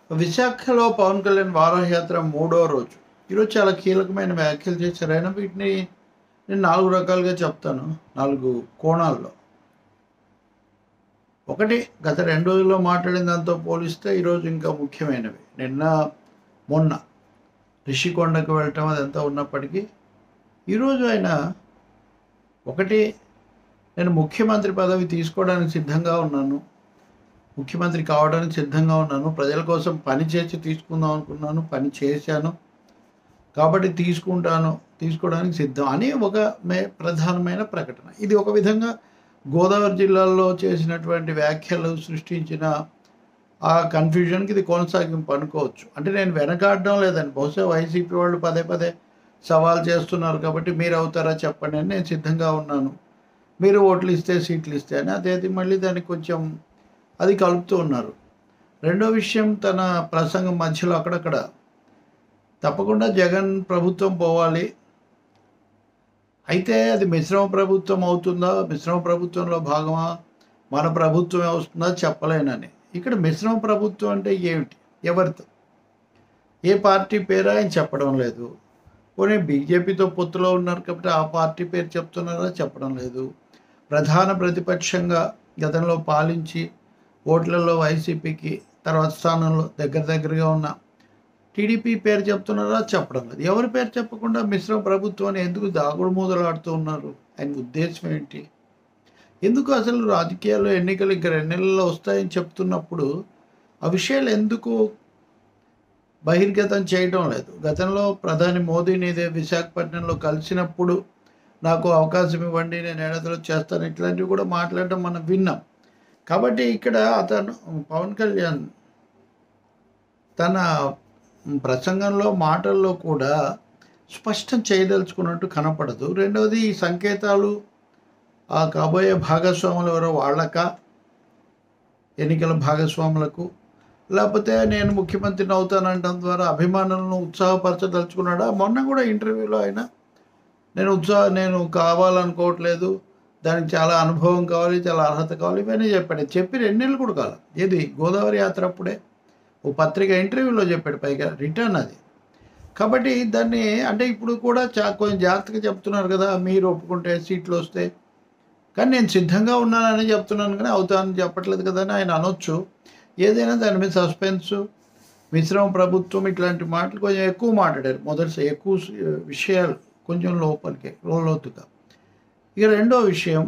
విశాఖలో పవన్ కళ్యాణ్ వారయాత్ర మూడో రోజు ఈరోజు చాలా కీలకమైన వ్యాఖ్యలు చేశారు అయినా వీటిని నేను నాలుగు రకాలుగా చెప్తాను నాలుగు కోణాల్లో ఒకటి గత రెండు రోజుల్లో మాట్లాడిన దాంతో పోలిస్తే ఈరోజు ఇంకా ముఖ్యమైనవి నిన్న మొన్న రిషికొండకు వెళ్ళటం అదంతా ఉన్నప్పటికీ ఈరోజు ఆయన ఒకటి నేను ముఖ్యమంత్రి పదవి తీసుకోవడానికి సిద్ధంగా ఉన్నాను ముఖ్యమంత్రి కావడానికి సిద్ధంగా ఉన్నాను ప్రజల కోసం పని చేసి తీసుకుందాం అనుకున్నాను పని చేశాను కాబట్టి తీసుకుంటాను తీసుకోవడానికి సిద్ధం అని ఒక మే ప్రధానమైన ప్రకటన ఇది ఒక విధంగా గోదావరి జిల్లాలో చేసినటువంటి వ్యాఖ్యలు సృష్టించిన ఆ కన్ఫ్యూజన్కి ఇది కొనసాగింపు అనుకోవచ్చు అంటే నేను వెనకాడడం లేదని బహుశా వైసీపీ వాళ్ళు పదే పదే సవాల్ చేస్తున్నారు కాబట్టి మీరు అవుతారా చెప్పండి అని నేను సిద్ధంగా ఉన్నాను మీరు ఓట్లు ఇస్తే సీట్లు ఇస్తే అని అదేది మళ్ళీ దానికి కొంచెం అది కలుపుతూ ఉన్నారు రెండో విషయం తన ప్రసంగం మధ్యలో అక్కడక్కడ తప్పకుండా జగన్ ప్రభుత్వం పోవాలి అయితే అది మిశ్రమ ప్రభుత్వం అవుతుందా మిశ్రమ ప్రభుత్వంలో భాగమా మన ప్రభుత్వమే వస్తుందా చెప్పలేనని ఇక్కడ మిశ్రమ ప్రభుత్వం అంటే ఏమిటి ఎవరితో ఏ పార్టీ పేరు ఆయన చెప్పడం లేదు పోనీ బీజేపీతో పొత్తులో ఉన్నారు కాబట్టి ఆ పార్టీ పేరు చెప్తున్నారా చెప్పడం లేదు ప్రధాన ప్రతిపక్షంగా గతంలో పాలించి ఓట్లలో వైసీపీకి తర్వాత స్థానంలో దగ్గర దగ్గరగా ఉన్న టీడీపీ పేరు చెప్తున్నారా చెప్పడం లేదు ఎవరి పేరు చెప్పకుండా మిశ్రమ ప్రభుత్వాన్ని ఎందుకు దాగుడు మూదలాడుతూ ఉన్నారు ఆయన ఉద్దేశం ఏంటి ఎందుకు అసలు రాజకీయాల్లో ఎన్నికలు ఇంకా రెండు నెలల్లో వస్తాయని చెప్తున్నప్పుడు ఆ విషయాలు ఎందుకు బహిర్గతం చేయడం లేదు గతంలో ప్రధాని మోదీని ఇదే విశాఖపట్నంలో కలిసినప్పుడు నాకు అవకాశం ఇవ్వండి నేను ఏడాదిలో చేస్తాను ఇట్లాంటివి కూడా మాట్లాడడం మనం విన్నాం కాబట్టి ఇక్కడ అతను పవన్ కళ్యాణ్ తన ప్రసంగంలో మాటల్లో కూడా స్పష్టం చేయదలుచుకున్నట్టు కనపడదు రెండవది ఈ సంకేతాలు ఆ కాబోయే భాగస్వాములు ఎవరో వాళ్ళక ఎన్నికల భాగస్వాములకు లేకపోతే నేను ముఖ్యమంత్రిని అవుతానంటం ద్వారా అభిమానులను ఉత్సాహపరచదలుచుకున్నాడా మొన్న కూడా ఇంటర్వ్యూలో ఆయన నేను ఉత్సాహ నేను కావాలనుకోవట్లేదు దానికి చాలా అనుభవం కావాలి చాలా అర్హత కావాలి ఇవన్నీ చెప్పాడు చెప్పి రెండు నెలలు కూడా కాలం ఏది గోదావరి యాత్ర అప్పుడే ఓ పత్రిక ఇంటర్వ్యూలో చెప్పాడు పైగా రిటర్న్ అది కాబట్టి దాన్ని అంటే ఇప్పుడు కూడా చా కొంచెం జాగ్రత్తగా చెప్తున్నారు కదా మీరు ఒప్పుకుంటే సీట్లు వస్తే కానీ నేను సిద్ధంగా ఉన్నానని చెప్తున్నాను కానీ అవుతానని చెప్పట్లేదు కదా అని ఆయన అనొచ్చు ఏదైనా దాని మీద సస్పెన్స్ మిశ్రమ ప్రభుత్వం ఇట్లాంటి మాటలు కొంచెం ఎక్కువ మాట్లాడారు మొదటిసారి ఎక్కువ విషయాలు కొంచెం లోపలికి లోతుగా ఇక రెండో విషయం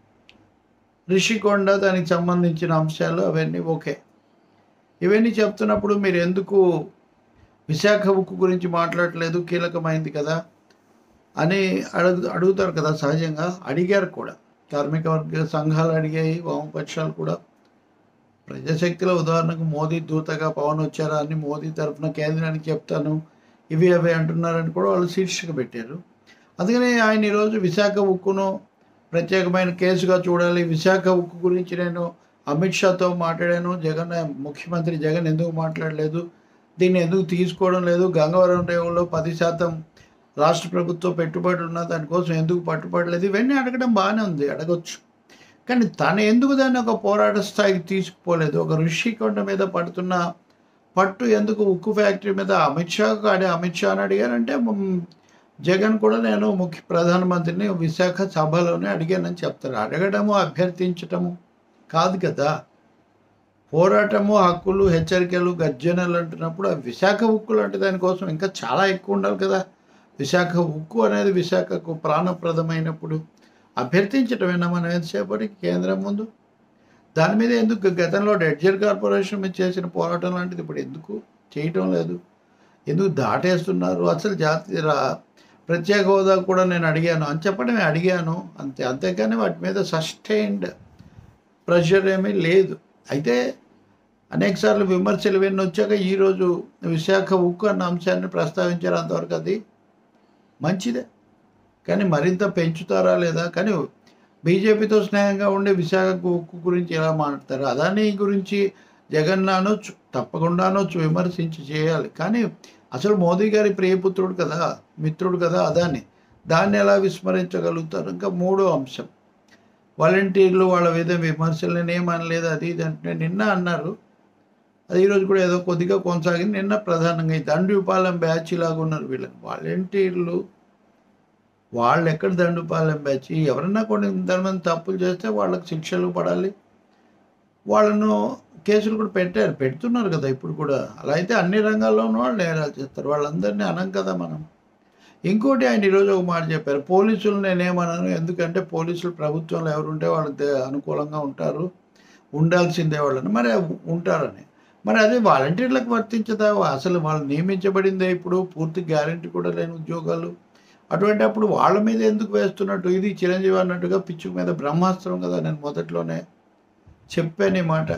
రిషికొండ దానికి సంబంధించిన అంశాలు అవన్నీ ఓకే ఇవన్నీ చెప్తున్నప్పుడు మీరు ఎందుకు విశాఖ ఉక్కు గురించి మాట్లాడలేదు కీలకమైంది కదా అని అడుగు అడుగుతారు కదా సహజంగా అడిగారు కూడా కార్మిక వర్గ సంఘాలు అడిగాయి వామపక్షాలు కూడా ప్రజాశక్తిలో ఉదాహరణకు మోదీ దూతగా పవన్ వచ్చారా అని మోదీ తరఫున కేంద్రానికి చెప్తాను ఇవి అవి అంటున్నారని కూడా వాళ్ళు శీర్షిక పెట్టారు అందుకని ఆయన ఈరోజు విశాఖ ఉక్కును ప్రత్యేకమైన కేసుగా చూడాలి విశాఖ ఉక్కు గురించి నేను అమిత్ షాతో మాట్లాడాను జగన్ ముఖ్యమంత్రి జగన్ ఎందుకు మాట్లాడలేదు దీన్ని ఎందుకు తీసుకోవడం లేదు గంగవరం రేవులో పది శాతం రాష్ట్ర ప్రభుత్వం పెట్టుబడి ఉన్న దానికోసం ఎందుకు పట్టుబడలేదు ఇవన్నీ అడగడం బాగానే ఉంది అడగొచ్చు కానీ తను ఎందుకు దాన్ని ఒక పోరాట స్థాయికి తీసుకుపోలేదు ఒక ఋషికొండ మీద పడుతున్న పట్టు ఎందుకు ఉక్కు ఫ్యాక్టరీ మీద అమిత్ షా కాడే అమిత్ షా అని అడిగారంటే జగన్ కూడా నేను ముఖ్య ప్రధానమంత్రిని విశాఖ సభలోనే అడిగానని చెప్తారు అడగడము అభ్యర్థించటము కాదు కదా పోరాటము హక్కులు హెచ్చరికలు గర్జనలు అంటున్నప్పుడు ఆ విశాఖ ఉక్కు లాంటి దానికోసం ఇంకా చాలా ఎక్కువ ఉండాలి కదా విశాఖ ఉక్కు అనేది విశాఖకు ప్రాణప్రదమైనప్పుడు అభ్యర్థించటమేనా మనం ఎంతసేపటికి కేంద్రం ముందు దాని మీద ఎందుకు గతంలో డెడ్జర్ కార్పొరేషన్ మీద చేసిన పోరాటం లాంటిది ఇప్పుడు ఎందుకు చేయటం లేదు ఎందుకు దాటేస్తున్నారు అసలు జాతీయ రా ప్రత్యేక హోదా కూడా నేను అడిగాను అని చెప్పడమే అడిగాను అంతే అంతేకాని వాటి మీద సస్టైన్డ్ ప్రెషర్ ఏమీ లేదు అయితే అనేకసార్లు విమర్శలు ఇవన్నీ వచ్చాక ఈరోజు విశాఖ ఉక్కు అన్న అంశాన్ని ప్రస్తావించారు అంతవరకు అది మంచిదే కానీ మరింత పెంచుతారా లేదా కానీ బీజేపీతో స్నేహంగా ఉండే విశాఖ ఉక్కు గురించి ఎలా మాట్లాడతారు అదాని గురించి జగన్ అనొచ్చు తప్పకుండా అనొచ్చు విమర్శించి చేయాలి కానీ అసలు మోదీ గారి ప్రియపుత్రుడు కదా మిత్రుడు కదా అదాని దాన్ని ఎలా విస్మరించగలుగుతారు ఇంకా మూడో అంశం వాలంటీర్లు వాళ్ళ మీద విమర్శలు నేనేమనలేదు అది ఇది అంటే నిన్న అన్నారు అది ఈరోజు కూడా ఏదో కొద్దిగా కొనసాగింది నిన్న ప్రధానంగా ఈ దండుపాలెం బ్యాచ్ లాగా ఉన్నారు వీళ్ళకి వాలంటీర్లు వాళ్ళు ఎక్కడ దండుపాలెం బ్యాచ్ ఎవరన్నా కొన్ని ఇంతమంది తప్పులు చేస్తే వాళ్ళకి శిక్షలు పడాలి వాళ్ళను కేసులు కూడా పెట్టారు పెడుతున్నారు కదా ఇప్పుడు కూడా అలా అయితే అన్ని రంగాల్లోనూ వాళ్ళు నేరాలు చేస్తారు వాళ్ళందరినీ అనం కదా మనం ఇంకోటి ఆయన ఈరోజు ఒక మాట చెప్పారు పోలీసులు నేనేమన్నాను ఎందుకంటే పోలీసులు ప్రభుత్వంలో ఎవరుంటే వాళ్ళకి దే- అనుకూలంగా ఉంటారు ఉండాల్సిందే వాళ్ళని మరి ఉంటారని మరి అదే వాలంటీర్లకు వర్తించదా అసలు వాళ్ళు నియమించబడిందే ఇప్పుడు పూర్తి గ్యారంటీ కూడా లేని ఉద్యోగాలు అటువంటి అప్పుడు వాళ్ళ మీద ఎందుకు వేస్తున్నట్టు ఇది చిరంజీవి అన్నట్టుగా పిచ్చుకు మీద బ్రహ్మాస్త్రం కదా నేను మొదట్లోనే చెప్పాను ఈ మాట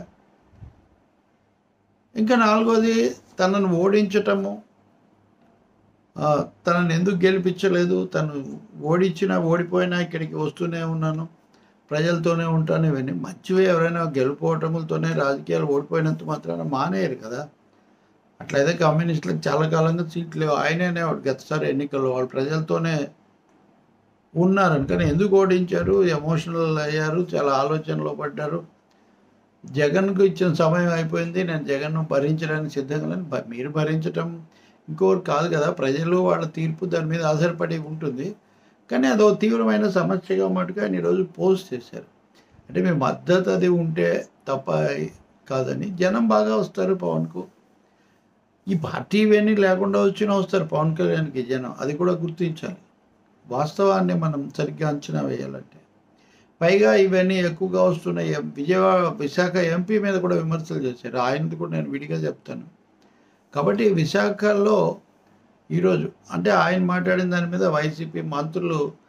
ఇంకా నాలుగోది తనను ఓడించటము ఆ, తనను ఎందుకు గెలిపించలేదు తను ఓడించినా ఓడిపోయినా ఇక్కడికి వస్తూనే ఉన్నాను ప్రజలతోనే ఉంటాను ఇవన్నీ మంచివే ఎవరైనా గెలుపోవటములతోనే రాజకీయాలు ఓడిపోయినంత మాత్రాన మానేయరు కదా అట్లయితే కమ్యూనిస్టులకు చాలా కాలంగా సీట్లు లేవు ఆయననే వాడు గతసారి ఎన్నికల్లో వాళ్ళు ప్రజలతోనే ఉన్నారు కానీ ఎందుకు ఓడించారు ఎమోషనల్ అయ్యారు చాలా ఆలోచనలో పడ్డారు జగన్కు ఇచ్చిన సమయం అయిపోయింది నేను జగన్ను భరించడానికి సిద్ధంగా లేను. భ- మీరు భరించటం ఇంకోరు కాదు కదా ప్రజలు వాళ్ళ తీర్పు దాని మీద ఆధారపడి ఉంటుంది కానీ అదో తీవ్రమైన సమస్యగా మటుకు ఆయన ఈరోజు పోస్ట్ చేశారు అంటే మీ మద్దతు అది ఉంటే తప్ప కాదని జనం బాగా వస్తారు పవన్కు ఈ పార్టీ ఇవన్నీ లేకుండా వచ్చినా వస్తారు పవన్ కళ్యాణ్కి జనం అది కూడా గుర్తించాలి వాస్తవాన్ని మనం సరిగ్గా అంచనా వేయాలంటే పైగా ఇవన్నీ ఎక్కువగా వస్తున్నాయి ఎం- విజయవాడ విశాఖ ఎంపీ మీద కూడా విమర్శలు చేశారు ఆయనది కూడా నేను విడిగా చెప్తాను కాబట్టి విశాఖలో ఈరోజు అంటే ఆయన మాట్లాడిన దాని మీద వైసీపీ మంత్రులు